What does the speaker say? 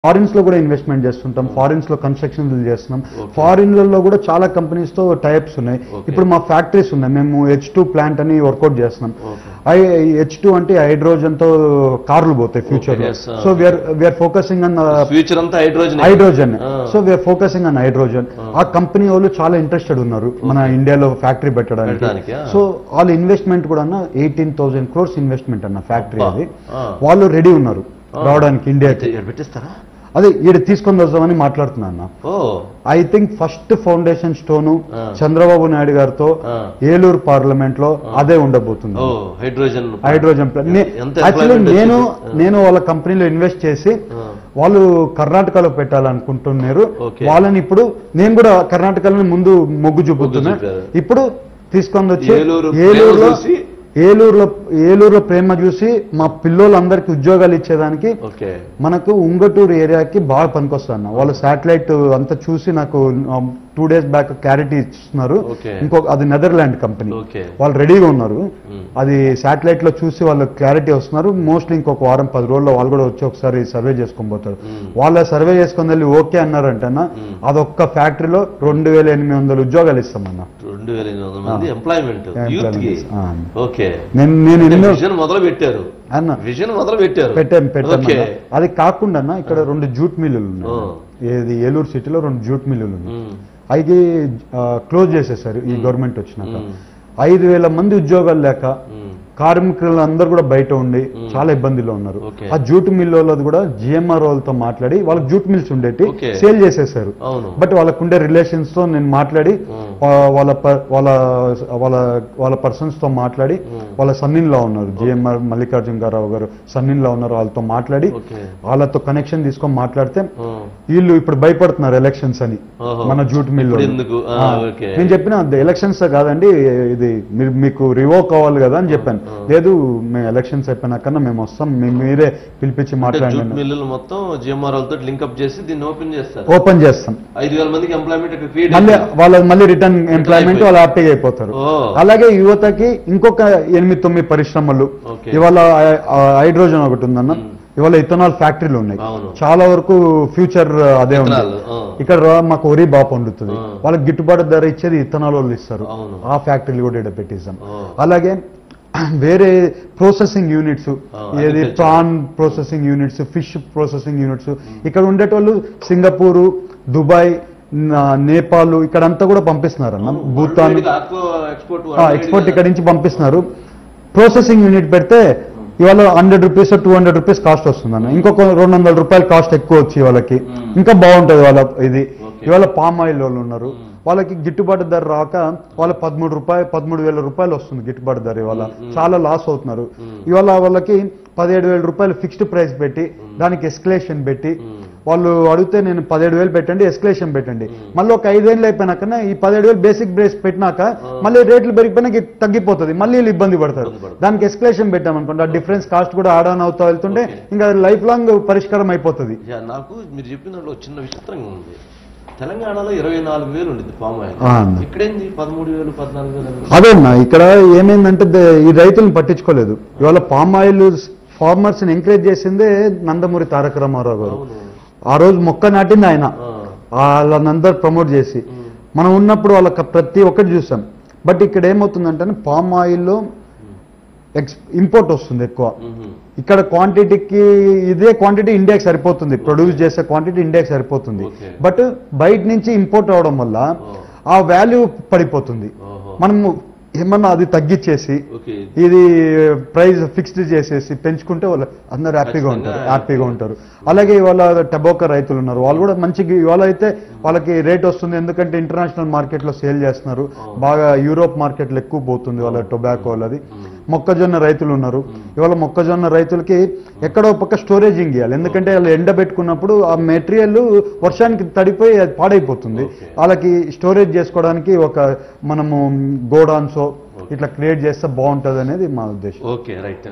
ఫారిన్స్ లో కూడా ఇన్వెస్ట్మెంట్ చేస్తుంటాం ఫారిన్స్ లో కన్స్ట్రక్షన్ చేస్తున్నాం Okay. ఫారిన్ లలో కూడా చాలా కంపెనీస్ తో టైప్స్ ఉన్నాయి Okay. ఇప్పుడు మా ఫ్యాక్టరీస్ ఉన్నాయి మేము హెచ్ టూ ప్లాంట్ అని వర్కౌట్ చేస్తున్నాం Okay. హెచ్ టూ అంటే హైడ్రోజన్ తో కార్లు పోతాయి ఫ్యూచర్ Okay, లో yes, uh, so we're we're focusing on future అంతా hydrogen hydrogen Ah. So we're focusing on hydrogen ఆ కంపెనీ వాళ్ళు చాలా ఇంట్రెస్టెడ్ ఉన్నారు మన ఇండియాలో ఫ్యాక్టరీ పెట్టడానికి పెట్టడానికి, ah. సో వాళ్ళ ఇన్వెస్ట్మెంట్ కూడా అన్న ఎయిటీన్ థౌసండ్ క్రోర్స్ ఇన్వెస్ట్మెంట్ అన్న ఫ్యాక్టరీ అబ్బా. అది Ah. వాళ్ళు రెడీ ఉన్నారు Ah. రావడానికి ఇండియాకి పెట్టిస్తారా అదే ఈడ తీసుకొని వద్దామని మాట్లాడుతున్నా అన్న ఓ I think first foundation stone Ah. Chandrababu Naidu గారితో Ah. ఏలూరు పార్లమెంట్ లో అదే ఉండబోతుంది ఓ హైడ్రోజన్ హైడ్రోజన్ ఎంత యాక్చువల్లీ employment నేను వచ్చేసి? నేను వాళ్ళ కంపెనీలో ఇన్వెస్ట్ చేసి Ah. వాళ్ళు కర్ణాటకలో పెట్టాలనుకుంటున్నారు Okay. వాళ్ళని ఇప్పుడు నేను కూడా కర్ణాటకలో ముందు మొగ్గు చూపుతున్నా చూపారు. ఇప్పుడు తీసుకొని వచ్చి ఏలూరు ఏలూరులో ప్రేమ చూసి? ఏలూరులో ఏలూరులో ప్రేమ చూసి మా పిల్లోళ్ళందరికీ ఉద్యోగాలు ఇచ్చేదానికి ఓకే మనకు ఉంగటూరు ఏరియాకి బాగా పనికొస్తాను వాళ్ళ శాటిలైట్ అంతా చూసి నాకు టూ డేస్ బ్యాక్ క్లారిటీ ఇస్తున్నారు Okay. ఇంకొక అది నెదర్లాండ్ కంపెనీ ఓకే వాళ్ళు రెడీగా ఉన్నారు Hmm. అది శాటిలైట్ లో చూసి వాళ్ళు క్లారిటీ వస్తున్నారు మోస్ట్లీ ఇంకొక వారం పది రోజుల్లో వాళ్ళు కూడా వచ్చి ఒకసారి సర్వే చేసుకొని పోతారు Hmm. వాళ్ళ సర్వే చేసుకొని వెళ్ళి ఓకే అన్నారంటన్నా Hmm. అదొక్క ఫ్యాక్టరీలో రెండు వేల ఎనిమిది వందల ఉద్యోగాలు ఇస్తామన్నా రెండు వేల ఎనిమిది వందల మంది ఎంప్లాయ్మెంట్ Employment. యూత్ కి ఆ. ఓకే నేను నేను ఎన్నో విజన్ మొదలు పెట్టారు అన్న విజన్ మొదలు పెట్టారు పెట్టాం పెట్టాం ఓకే అన్న. అది కాకుండా అన్న ఇక్కడ రెండు జూట్ మిల్లులు ఉన్నాయి Oh. ఏది ఏలూరు సిటీలో రెండు జూట్ మిల్లులు ఉన్నాయి ఉమ్, అవి క్లోజ్ చేసేసారు ఈ గవర్నమెంట్ వచ్చినాక ఉమ్, ఐదు వేల మంది ఉద్యోగాలు లేక ఉమ్, కార్మికులు అందరూ కూడా బయట ఉండి చాలా ఇబ్బందిలో ఉన్నారు Okay. ఆ జూట్ మిల్ వాళ్ళది కూడా జిఎంఆర్ వాళ్ళతో మాట్లాడి వాళ్ళకి జూట్ మిల్స్ ఉండేటి Okay. సేల్ చేసేసారు అవును బట్ వాళ్ళకు ఉండే రిలేషన్స్ తో నేను మాట్లాడి ఉమ్, వా- వాళ్ళ ప- వాళ్ళ వాళ్ళ వాళ్ళ పర్సన్స్ తో మాట్లాడి ఉమ్, వాళ్ళ సన్నిన్ లా ఉన్నారు జిఎంఆర్ మల్లికార్జున గారావు గారు సన్నిన్ లా ఉన్నారు వాళ్ళతో మాట్లాడి ఓకే వాళ్ళతో కనెక్షన్ తీసుకొని మాట్లాడితే ఉమ్, వీళ్ళు ఇప్పుడు భయపడుతున్నారు ఎలక్షన్స్ అని ఓహో. మన జూట్ మిల్ ఇప్పుడు ఎందుకు ఆ, ఓకే నేను చెప్పిన ఎలక్షన్స్ కాదండి ఇది మీరు మీకు రివోక్ అవ్వాలి కదా అని చెప్పాను లేదు మేము ఎలక్షన్స్ అయిపోయినాకన్నా మేము వస్తాం మేము మీరే పిలిపించి అంటే జూట్ మాట్లాడండి మిల్లులు మొత్తం జిఎంఆర్ వాళ్ళతో లింక్అప్ చేసి దీన్ని ఓపెన్ చేస్తారు ఓపెన్ చేస్తాం ఐదు వేల మందికి ఎంప్లాయ్మెంట్ ఇక్కడ క్రియేట్ మళ్ళీ వాళ్ళ మళ్ళీ రిటర్న్ ఎంప్లాయ్మెంట్ వాళ్ళు హ్యాపీగా అయిపోతారు ఓ అలాగే యువతకి ఇంకొక ఎనిమిది తొమ్మిది పరిశ్రమలు ఓకే. ఇవాళ హైడ్రోజన్ ఒకటి ఉందన్న ఇవాళ ఇథనాల్ ఫ్యాక్టరీలు ఉన్నాయి అవును చాలా వరకు ఫ్యూచర్ అదే ఉంది ఇథనాల్, ఆ. ఇక్కడ రా- మాకు వరి బాగా పండుతుంది ఆ. వాళ్ళకి గిట్టుబాటు ధర ఇచ్చేది ఇథనాల్ వాళ్ళు ఇస్తారు అవును. ఆ ఫ్యాక్టరీలు కూడా ఇక్కడ పెట్టిస్తాం ఓ. అలాగే వేరే ప్రాసెసింగ్ యూనిట్స్ ఆ, ఏది agriculture. Prawn processing units fish processing units ఇక్కడ ఉండేటోళ్ళు సింగపూరు దుబాయ్ నా- నేపాల్ ఇక్కడంతా కూడా పంపిస్తున్నారు అన్న భూతాన్ ఎక్స్పోర్ట్ ఎక్స్పోర్ట్ ఇక్కడ నుంచి పంపిస్తున్నారు ప్రాసెసింగ్ యూనిట్ పెడితే ఇవాళ hundred rupees two hundred rupees cost వస్తుంది అన్న ఇంకొక రెండు వందల రూపాయలు కాస్ట్ ఎక్కువ వచ్చి వాళ్ళకి Hmm. ఇంకా బాగుంటుంది వాళ్ళ ఇది Okay. ఇవాళ పామ్ ఆయిల్ వాళ్ళు ఉన్నారు Hmm. వాళ్ళకి గిట్టుబాటు ధర రాక వాళ్ళ పదమూడు రూపాయలు పదమూడు వేల రూపాయలు వస్తుంది గిట్టుబాటు ధర ఇవాళ Hmm. చాలా లాస్ అవుతున్నారు Hmm. ఇవాళ వాళ్ళకి పదిహేడు వేల రూపాయలు ఫిక్స్డ్ ప్రైస్ పెట్టి దానికి ఎస్కలేషన్ పెట్టి వాళ్ళు అడిగితే నేను పదిహేడు వేలు పెట్టండి ఎస్కలేషన్ పెట్టండి మళ్ళీ ఒక ఐదేళ్ళు అయిపోయినాకనే ఈ పదిహేడు వేలు బేసిక్ బ్రేస్ పెట్టినాక మళ్ళీ రేట్లు పెరిగిపోయినాక ఇది తగ్గిపోతుంది మళ్ళీ వీళ్ళు ఇబ్బంది పడతారు ఇబ్బంది పడతారు. దానికి ఎస్కలేషన్ పెట్టాం అనుకోండి ఆ డిఫరెన్స్ కాస్ట్ కూడా ఆడ్ ఆన్ అవుతా వెళ్తుంటే Okay. ఇంకా లైఫ్ లాంగ్ పరిష్కారం అయిపోతుంది యా, నాకు మీరు చెప్పిన దాంట్లో ఒక చిన్న విచిత్రంగా ఉంది తెలంగాణలో ఇరవై నాలుగు వేలు ఉండింది పామ్ ఆయిల్ ఆ, అన్న. ఇక్కడేంది పదమూడు వేలు పద్నాలుగు వేలు అని? అదేనా ఇక్కడ ఏమైందంటే దే- ఈ రైతులను పట్టించుకోలేదు ఇవాళ పామ్ ఆయిల్ ఫార్మర్స్ ని ఎంకరేజ్ చేసిందే నందమూరి తారక రామారావు గారు అవును ఆ రోజు మొక్క నాటింది ఆయన ఆ, వాళ్ళందరూ ప్రమోట్ చేసి ఉమ్, మనం ఉన్నప్పుడు వాళ్ళకి ప్రతి ఒక్కటి చూసాం బట్ ఇక్కడ ఏమవుతుందంటే పామ్ ఆయిల్లో ఎక్స్ ఇంపోర్ట్ వస్తుంది ఎక్కువ ఉమ్, ఇక్కడ క్వాంటిటీకి ఇదే క్వాంటిటీ ఇండియాకి సరిపోతుంది ప్రొడ్యూస్ చేసే క్వాంటిటీ ఇండియాకి సరిపోతుంది Okay. బట్ బయట నుంచి ఇంపోర్ట్ అవడం వల్ల ఓ, ఆ వాల్యూ పడిపోతుంది ఓహో. మనము ఏమన్నా అది తగ్గించేసి ఓకే ఇది ప్రైస్ ఫిక్స్డ్ చేసేసి పెంచుకుంటే వాళ్ళు అందరు హ్యాపీగా ఉంటారు ఖచ్చితంగా హ్యాపీగా ఉంటారు అలాగే ఇవాళ టబోకా రైతులు ఉన్నారు వాళ్ళు కూడా మంచిగా ఇవాళ అయితే వాళ్ళకి రేట్ వస్తుంది ఎందుకంటే ఇంటర్నేషనల్ మార్కెట్ లో సేల్ చేస్తున్నారు బాగా యూరోప్ మార్కెట్ లో ఎక్కువ పోతుంది వాళ్ళ టొబాకో వాళ్ళది మొక్కజొన్న రైతులు ఉన్నారు ఇవాళ మొక్కజొన్న రైతులకి ఎక్కడో పక్క స్టోరేజింగ్ ఇవ్వాలి ఎందుకంటే వాళ్ళు ఎండబెట్టుకున్నప్పుడు ఆ మెటీరియల్ వర్షానికి తడిపోయి అది పాడైపోతుంది Okay. వాళ్ళకి స్టోరేజ్ చేసుకోవడానికి ఒక మనము గోడాన్సో ఇట్లా క్రియేట్ చేస్తే బాగుంటుంది అనేది మా ఉద్దేశం ఓకే రైట్